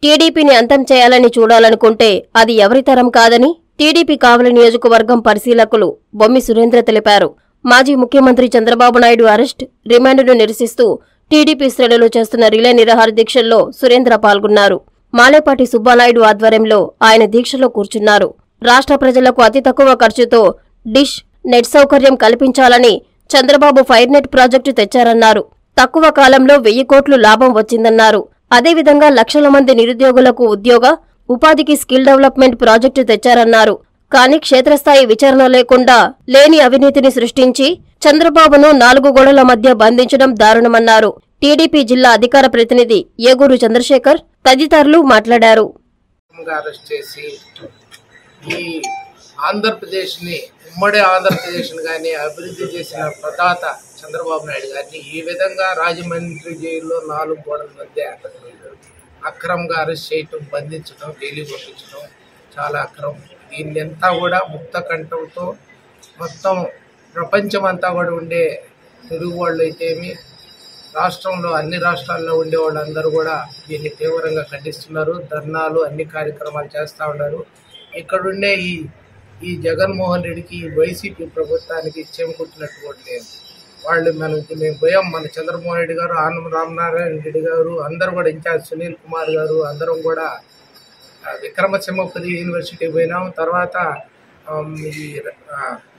టీడీపీని అంతం చేయాలని చూడాలనుకుంటే అది ఎవరి తరం కాదని టీడీపీ కావలి నియోజకవర్గం పరిశీలకులు బొమ్మి సురేంద్ర తెలిపారు మాజీ ముఖ్యమంత్రి చంద్రబాబు నాయుడు అరెస్ట్ రిమాండ్ను నిరసిస్తూ టీడీపీ శ్రేణులు చేస్తున్న రిలే నిరాహార దీక్షల్లో సురేంద్ర పాల్గొన్నారు మాలేపాటి సుబ్బానాయుడు ఆధ్వర్యంలో ఆయన దీక్షలో కూర్చున్నారు రాష్ట్ర ప్రజలకు అతి తక్కువ ఖర్చుతో డిష్ నెట్ సౌకర్యం కల్పించాలని చంద్రబాబు ఫైర్ నెట్ ప్రాజెక్టు తెచ్చారన్నారు తక్కువ కాలంలో వెయ్యి కోట్లు లాభం వచ్చిందన్నారు అదేవిధంగా లక్షల మంది నిరుద్యోగులకు ఉద్యోగ ఉపాధికి స్కిల్ డెవలప్మెంట్ ప్రాజెక్టు తెచ్చారన్నారు కానీ క్షేత్రస్థాయి విచారణ లేకుండా లేని అవినీతిని సృష్టించి చంద్రబాబును నాలుగు గోడల మధ్య బంధించడం దారుణమన్నారు టీడీపీ జిల్లా అధికార ప్రతినిధి ఏగూరు చంద్రశేఖర్ తదితరులు మాట్లాడారు గా అరెస్ట్ చేసి ఈ ఆంధ్రప్రదేశ్ని ఉమ్మడి ఆంధ్రప్రదేశ్ని కానీ అభివృద్ధి చేసిన ప్రదాత చంద్రబాబు నాయుడు గారిని ఈ విధంగా రాజమండ్రి జైల్లో నాలుగు గోడల మధ్య అక్రమంగా అరెస్ట్ చేయటం బంధించడం జైలు పంపించడం చాలా అక్రమం దీన్ని అంతా కూడా ముక్త కంఠంతో మొత్తం ప్రపంచం అంతా కూడా ఉండే తెలుగు వాళ్ళు అయితేమి రాష్ట్రంలో అన్ని రాష్ట్రాల్లో ఉండే వాళ్ళందరూ కూడా దీన్ని తీవ్రంగా ఖండిస్తున్నారు ధర్నాలు అన్ని కార్యక్రమాలు చేస్తూ ఉన్నారు ఇక్కడుండే ఈ ఈ జగన్మోహన్ రెడ్డికి ఈ వైసీపీ ప్రభుత్వానికి చెమకుట్టినటువంటి వాళ్ళు మనకి మేము పోయాం మన చంద్రమోహన్ రెడ్డి గారు ఆనం రామనారాయణ రెడ్డి గారు అందరూ కూడా ఇన్ఛార్జ్ సునీల్ కుమార్ గారు అందరం కూడా ఆ, విక్రమసింహపురి యూనివర్సిటీ పోయినాం తర్వాత ఆమ్, ఈ ఆ,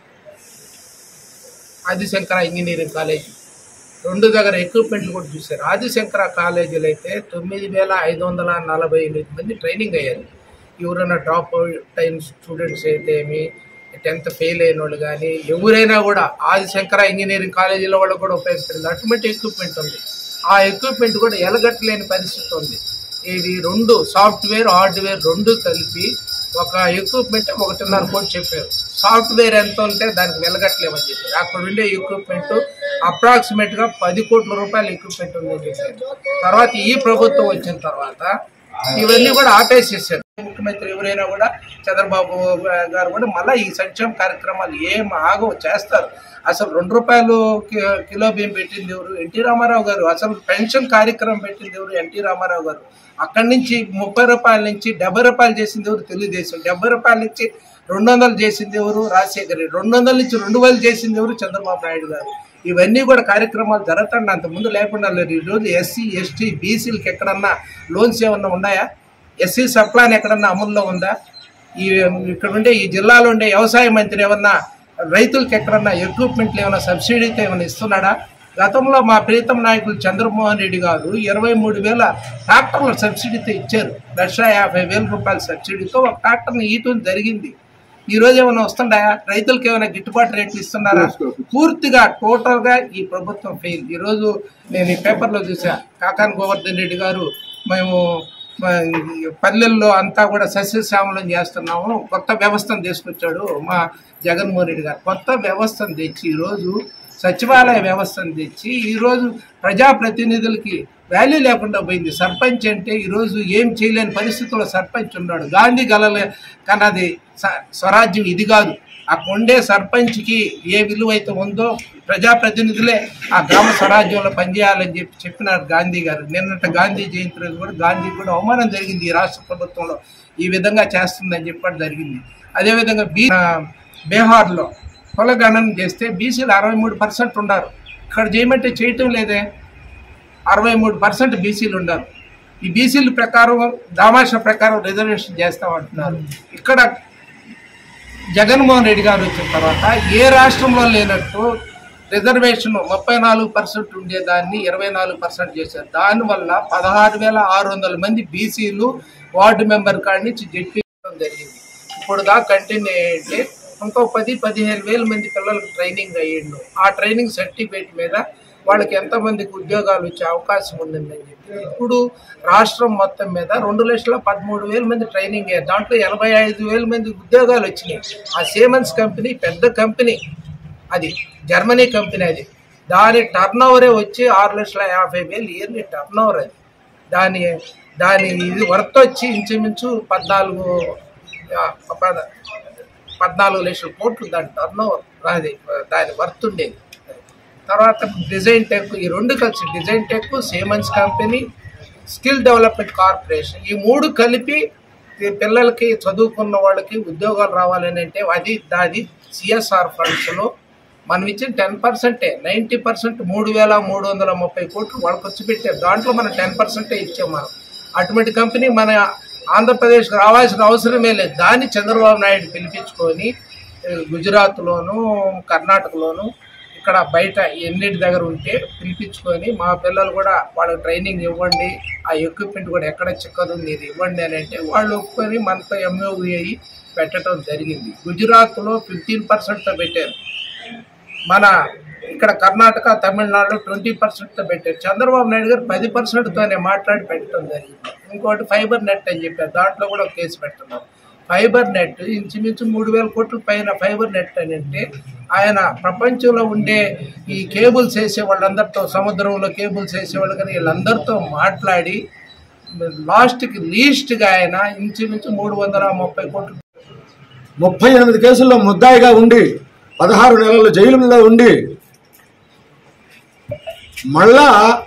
ఆదిశంకర ఇంజనీరింగ్ కాలేజ్ రెండు దగ్గర ఎక్విప్మెంట్లు కూడా చూశారు ఆదిశంకర కాలేజీలో అయితే తొమ్మిది వేల ఐదు వందల నలభై ఎనిమిది మంది ట్రైనింగ్ అయ్యారు ఎవరైనా డ్రాప్ టైం స్టూడెంట్స్ అయితే ఏమి టెన్త్ ఫెయిల్ అయిన వాళ్ళు కానీ ఎవరైనా కూడా ఆదిశంకర ఇంజనీరింగ్ కాలేజీలో వాళ్ళకు కూడా ఉపయోగపడింది అటువంటి ఎక్విప్మెంట్ ఉంది ఆ ఎక్విప్మెంట్ కూడా ఎలగట్టలేని పరిస్థితి ఉంది ఇది రెండు సాఫ్ట్వేర్ హార్డ్వేర్ రెండు కలిపి ఒక ఎక్విప్మెంట్ ఒకటిన్నర కోటి చెప్పారు సాఫ్ట్వేర్ ఎంత ఉంటే దానికి వెలగట్లేమని చెప్పారు అక్కడ ఉండే ఎక్విప్మెంట్ అప్రాక్సిమేట్ గా పది కోట్ల రూపాయల ఎక్విప్మెంట్ ఉందని చెప్పారు తర్వాత ఈ ప్రభుత్వం వచ్చిన తర్వాత ఇవన్నీ కూడా ఆపేసేసారు ముఖ్యమంత్రి ఎవరైనా కూడా చంద్రబాబు గారు కూడా మళ్ళీ ఈ సంక్షేమ కార్యక్రమాలు ఏం ఆగో చేస్తారు అసలు రెండు రూపాయలు కి- కిలో బియ్యం పెట్టింది ఎవరు ఎన్టీ రామారావు గారు అసలు పెన్షన్ కార్యక్రమం పెట్టింది ఎవరు ఎన్టీ రామారావు గారు అక్కడి నుంచి ముప్పై రూపాయల నుంచి డెబ్బై రూపాయలు చేసింది ఎవరు తెలుగుదేశం డెబ్బై రూపాయల నుంచి రెండు వందలు చేసింది ఎవరు రాజశేఖర్ రెడ్డి రెండు వందల నుంచి రెండు వేలు చేసింది ఎవరు చంద్రబాబు నాయుడు గారు ఇవన్నీ కూడా కార్యక్రమాలు జరుగుతాండి అంత ముందు లేకుండా లేదు ఈరోజు ఎస్సీ ఎస్టీ బీసీలకి ఎక్కడన్నా లోన్స్ ఏమన్నా ఉన్నాయా ఎస్సీ సప్లాన్ ఎక్కడన్నా అమల్లో ఉందా ఈ ఇక్కడ ఉండే ఈ జిల్లాలో ఉండే వ్యవసాయ మంత్రి ఏమన్నా రైతులకు ఎక్కడన్నా ఎక్విప్మెంట్లు ఏమైనా సబ్సిడీతో ఏమైనా ఇస్తున్నాడా గతంలో మా ప్రీతం నాయకులు చంద్రమోహన్ రెడ్డి గారు ఇరవై మూడు వేల ట్రాక్టర్ల సబ్సిడీతో ఇచ్చారు లక్ష యాభై వేల రూపాయల సబ్సిడీతో ఒక ట్రాక్టర్ని ఇయటం జరిగింది ఈ రోజు ఏమైనా వస్తుంటాయా రైతులకు ఏమైనా గిట్టుబాటు రేట్లు ఇస్తున్నారా పూర్తిగా టోటల్ గా ఈ ప్రభుత్వం ఫెయిల్ ఈ రోజు నేను ఈ పేపర్లో చూసా కాకాని గోవర్ధన్ రెడ్డి గారు మేము మ, ఈ పల్లెల్లో అంతా కూడా సస్యశ్యామలం చేస్తున్నాము కొత్త వ్యవస్థను తీసుకొచ్చాడు మా జగన్మోహన్ రెడ్డి గారు కొత్త వ్యవస్థను తెచ్చి ఈరోజు సచివాలయ వ్యవస్థను తెచ్చి ఈరోజు ప్రజాప్రతినిధులకి వాల్యూ లేకుండా పోయింది సర్పంచ్ అంటే ఈరోజు ఏం చేయలేని పరిస్థితుల్లో సర్పంచ్ ఉన్నాడు గాంధీ గలలే కన్నది స- స్వరాజ్యం ఇది కాదు ఆ కొండే సర్పంచ్కి ఏ విలువ అయితే ఉందో ప్రజాప్రతినిధులే ఆ గ్రామ స్వరాజ్యంలో పనిచేయాలని చెప్పి చెప్పినారు గాంధీ గారు నిన్నటి గాంధీ జయంతి రోజు కూడా గాంధీ కూడా అవమానం జరిగింది ఈ రాష్ట్ర ప్రభుత్వంలో ఈ విధంగా చేస్తుందని చెప్పడం జరిగింది అదేవిధంగా బీ ఆ, బీహార్లో కులగణన చేస్తే బీసీలు అరవై మూడు పర్సెంట్ ఉన్నారు ఇక్కడ చేయమంటే చేయటం లేదే అరవై మూడు పర్సెంట్ బీసీలు ఉన్నారు ఈ బీసీల ప్రకారం దామాషా ప్రకారం రిజర్వేషన్ చేస్తామంటున్నారు ఇక్కడ జగన్మోహన్ రెడ్డి గారు వచ్చిన తర్వాత ఏ రాష్ట్రంలో లేనట్టు రిజర్వేషన్ ముప్పై నాలుగు పర్సెంట్ ఉండేదాన్ని ఇరవై నాలుగు పర్సెంట్ చేశారు దానివల్ల పదహారు వేల ఆరు వందల మంది బీసీలు వార్డు మెంబర్ కాడి నుంచి జడ్పీ జరిగింది ఇప్పుడు దాకా కంటిన్యూ అయ్యింటే ఇంకో పది పదిహేను వేల మంది పిల్లలకు ట్రైనింగ్ అయ్యిండు ఆ ట్రైనింగ్ సర్టిఫికేట్ మీద వాళ్ళకి ఎంతమందికి ఉద్యోగాలు వచ్చే అవకాశం ఉందని చెప్పి ఇప్పుడు రాష్ట్రం మొత్తం మీద రెండు లక్షల పదమూడు వేల మంది ట్రైనింగ్ అయ్యారు దాంట్లో ఎనభై ఐదు వేల మంది ఉద్యోగాలు వచ్చినాయి ఆ సేమన్స్ కంపెనీ పెద్ద కంపెనీ అది జర్మనీ కంపెనీ అది దాని టర్న్ ఓవరే వచ్చి ఆరు లక్షల యాభై వేలు ఇయర్లీ టర్న్ ఓవర్ అది దాని దాని ఇది వర్త్ వచ్చి ఇంచుమించు పద్నాలుగు ఆ, పద- పద్నాలుగు లక్షల కోట్లు దాని టర్న్ ఓవర్ అది దాని వర్త్ ఉండేది తర్వాత డిజైన్ టెక్ ఈ రెండు కలిసి design tech Siemens company skill development corporation ఈ మూడు కలిపి ఈ పిల్లలకి చదువుకున్న వాళ్ళకి ఉద్యోగాలు రావాలని అంటే అది దాది సిఎస్ఆర్ ఫండ్స్లో మనం ఇచ్చిన టెన్ పర్సెంటే నైంటీ పర్సెంట్ మూడు వేల మూడు వందల ముప్పై కోట్లు వాళ్ళు ఖర్చు పెట్టారు దాంట్లో మనం టెన్ పర్సెంటే ఇచ్చాం మనం అటువంటి కంపెనీ మన ఆంధ్రప్రదేశ్కి రావాల్సిన అవసరమే లేదు దాన్ని చంద్రబాబు నాయుడు పిలిపించుకొని ఏ, గుజరాత్లోను కర్ణాటకలోను ఇక్కడ బయట ఎన్నిటి దగ్గర ఉంటే పిలిపించుకొని మా పిల్లలు కూడా వాళ్ళకి ట్రైనింగ్ ఇవ్వండి ఆ ఎక్విప్మెంట్ కూడా ఎక్కడ చిక్కదు మీరు ఇవ్వండి అని అంటే వాళ్ళు ఒప్పుకొని మనతో ఎంఓవి అయ్యి పెట్టడం జరిగింది గుజరాత్లో ఫిఫ్టీన్ పర్సెంట్తో పెట్టారు మన ఇక్కడ కర్ణాటక తమిళనాడులో ట్వంటీ పర్సెంట్తో పెట్టారు చంద్రబాబు నాయుడు గారు పది పర్సెంట్తోనే మాట్లాడి పెట్టడం జరిగింది ఇంకోటి ఫైబర్ నెట్ అని చెప్పారు దాంట్లో కూడా ఒక కేసు పెడుతున్నారు ఫైబర్ నెట్ ఇంచుమించు మూడు వేల కోట్ల పైన ఫైబర్ నెట్ అని అంటే ఆయన ప్రపంచంలో ఉండే ఈ కేబుల్స్ వేసే వాళ్ళందరితో సముద్రంలో కేబుల్స్ వేసేవాళ్ళు కానీ వీళ్ళందరితో మాట్లాడి లాస్ట్కి లీస్ట్గా ఆయన ఇంచుమించు మూడు వందల ముప్పై కోట్లు ముప్పై ఎనిమిది కేసుల్లో ముద్దాయిగా ఉండి పదహారు నెలలు జైలులో ఉండి మళ్ళా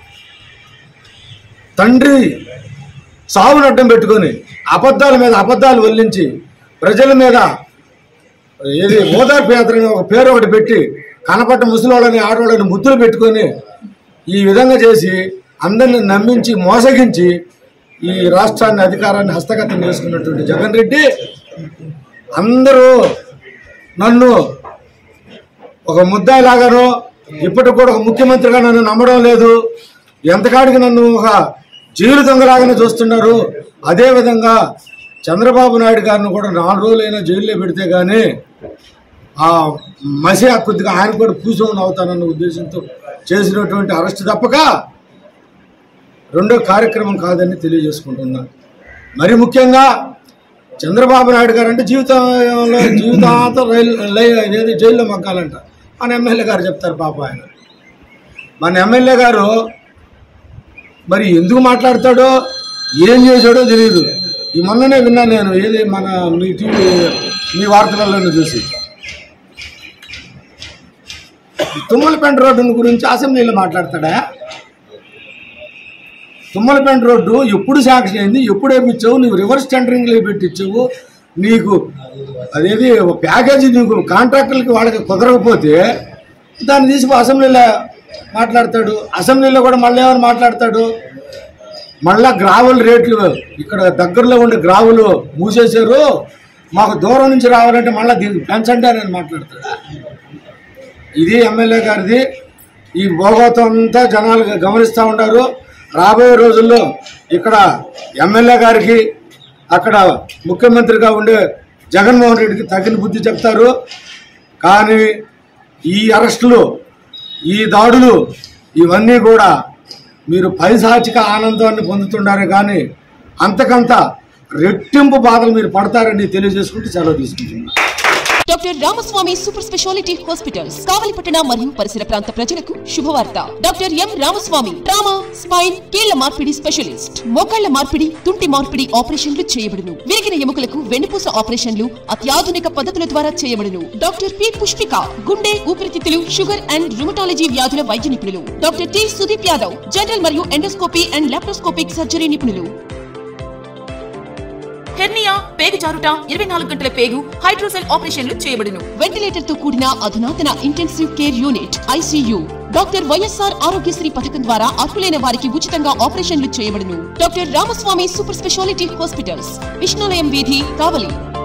తండ్రి సావును అడ్డం పెట్టుకొని అబద్ధాల మీద అబద్ధాలు వల్లించి ప్రజల మీద ఏది ఓదార్పు యాత్ర అని ఒక పేరు ఒకటి పెట్టి కనపడ్డ ముసలోళ్ళని ఆడవాళ్ళని ముద్దులు పెట్టుకొని ఈ విధంగా చేసి అందరిని నమ్మించి మోసగించి ఈ రాష్ట్రాన్ని అధికారాన్ని హస్తగతం చేసుకున్నటువంటి జగన్ రెడ్డి అందరూ నన్ను ఒక ముద్దాయిలాగాను ఇప్పటికి కూడా ఒక ముఖ్యమంత్రిగా నన్ను నమ్మడం లేదు ఎంతకాడికి నన్ను ఒక జైలు దొంగలాగానే చూస్తున్నారు అదేవిధంగా చంద్రబాబు నాయుడు గారిని కూడా నాలుగు రోజులైనా జైల్లో పెడితే కానీ ఆ మసి కొద్దిగా ఆయన కూడా పూసోని అవుతానన్న ఉద్దేశంతో చేసినటువంటి అరెస్ట్ తప్పక రెండో కార్యక్రమం కాదని తెలియజేసుకుంటున్నాను మరి ముఖ్యంగా చంద్రబాబు నాయుడు గారు అంటే జీవితంలో జీవితాంతం రైలు లై- ఏది జైల్లో మగ్గాలంట మన ఎమ్మెల్యే గారు చెప్తారు పాప ఆయన మన ఎమ్మెల్యే గారు మరి ఎందుకు మాట్లాడతాడో ఏం చేశాడో తెలియదు ఈ మొన్ననే విన్నాను నేను ఏది మన మీ టీవీ మీ వార్తలలో చూసి తుమ్మలపేంట రోడ్డు గురించి అసెంబ్లీలో మాట్లాడతాడా తుమ్మలపేంట రోడ్డు ఎప్పుడు శాంక్షన్ అయింది ఎప్పుడు వేయించావు నువ్వు రివర్స్ టెండరింగ్లో పెట్టించావు నీకు అదేది ఒక ప్యాకేజీ నీకు కాంట్రాక్టర్లకి వాళ్ళకి కుదరకపోతే దాన్ని తీసి అసెంబ్లీలో మాట్లాడతాడు అసెంబ్లీలో కూడా మళ్ళీ ఏమైనా మాట్లాడతాడు మళ్ళా గ్రావుల రేట్లు ఇక్కడ దగ్గరలో ఉండే గ్రావులు మూసేశారు మాకు దూరం నుంచి రావాలంటే మళ్ళీ దీన్ని పెంచండి అని మాట్లాడతాడు ఇది ఎమ్మెల్యే గారిది ఈ భోగోతం అంతా జనాలు గమనిస్తూ ఉంటారు రాబోయే రోజుల్లో ఇక్కడ ఎమ్మెల్యే గారికి అక్కడ ముఖ్యమంత్రిగా ఉండే జగన్మోహన్ రెడ్డికి తగిన బుద్ధి చెప్తారు కానీ ఈ అరెస్టులు ఈ దాడులు ఇవన్నీ కూడా మీరు పైశాచిక ఆనందాన్ని పొందుతున్నారు కానీ అంతకంత రెట్టింపు బాధలు మీరు పడతారని తెలియజేసుకుంటూ సెలవు తీసుకుంటున్నాను doctor Ramaswamy super speciality hospitals కావలిపట్టణ మరియు పరిసర ప్రాంత ప్రజలకు శుభవార్త doctor M Ramaswamy trauma spine కీళ్ల మార్పిడి స్పెషలిస్ట్ మోకాళ్ల మార్పిడి తుంటి మార్పిడి ఆపరేషన్లు చేయబడును విరిగిన ఎముకలకు వెన్నుపూస ఆపరేషన్లు అత్యాధునిక పద్ధతుల ద్వారా చేయబడును డాక్టర్ పి పుష్పిక గుండె ఊపిరితిత్తులు షుగర్ అండ్ రుమటాలజీ వ్యాధుల వైద్య నిపుణులు doctor T Sudeep Yadav general మరియు ఎండోస్కోపీ అండ్ లాప్రోస్కోపిక్ సర్జరీ నిపుణులు హెర్నియా పేగు జారుట ఇరవై నాలుగు గంటల పేగు హైడ్రోసెల్ ఆపరేషన్లు చేయబడును వెంటిలేటర్ తో కూడిన అధునాతన intensive care unit ICU doctor YSR Aarogyasri పథకం ద్వారా అర్హులైన వారికి ఉచితంగా ఆపరేషన్లు చేయబడును doctor Ramaswamy super speciality hospitals Vishnulayam వీధి కావలి